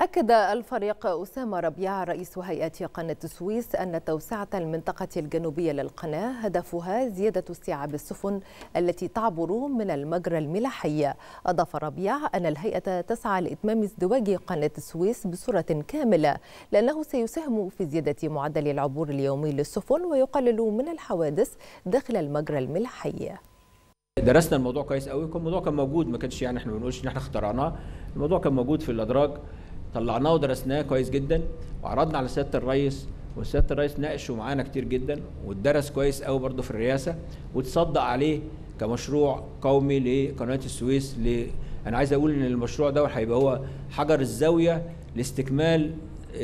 أكد الفريق أسامة ربيع رئيس هيئة قناة السويس أن توسعة المنطقة الجنوبية للقناة هدفها زيادة استيعاب السفن التي تعبر من المجرى الملاحي أضاف ربيع أن الهيئة تسعى لإتمام ازدواج قناة السويس بصورة كاملة لأنه سيساهم في زيادة معدل العبور اليومي للسفن ويقلل من الحوادث داخل المجرى الملاحي درسنا الموضوع كويس قوي كان الموضوع كان موجود ما كانش يعني احنا ما بنقولش ان احنا اخترعناه الموضوع كان موجود في الادراج طلعناه ودرسناه كويس جدا وعرضنا على سياده الرئيس وسياده الرئيس ناقشه معانا كتير جدا واتدرس كويس قوي برضه في الرئاسه وتصدق عليه كمشروع قومي لقناه السويس ل... انا عايز اقول ان المشروع ده هيبقى هو حجر الزاويه لاستكمال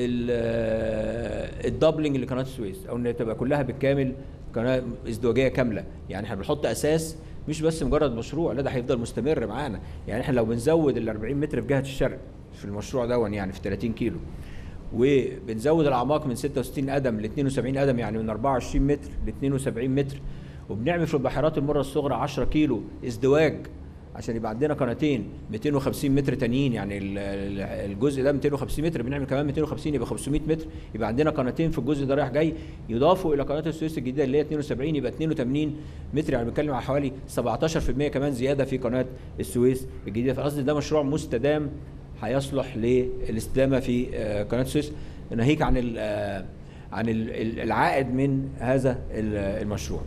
الدبلنج لقناه السويس او ان تبقى كلها بالكامل قناه ازدواجيه كامله يعني احنا بنحط اساس مش بس مجرد مشروع لا ده هيفضل مستمر معانا يعني احنا لو بنزود ال 40 متر في جهه الشرق في المشروع دون يعني في 30 كيلو وبنزود الاعماق من 66 قدم ل 72 قدم يعني من 24 متر ل 72 متر وبنعمل في البحيرات المره الصغرى 10 كيلو ازدواج عشان يبقى عندنا قناتين 250 متر تانيين يعني الجزء ده 250 متر بنعمل كمان 250 يبقى 500 متر يبقى عندنا قناتين في الجزء ده رايح جاي يضافوا الى قناه السويس الجديده اللي هي 72 يبقى 82 متر يعني بنتكلم على حوالي 17% كمان زياده في قناه السويس الجديده فقصدي ده مشروع مستدام هيصلح للاستدامه في قناه السويس ناهيك عن عن العائد من هذا المشروع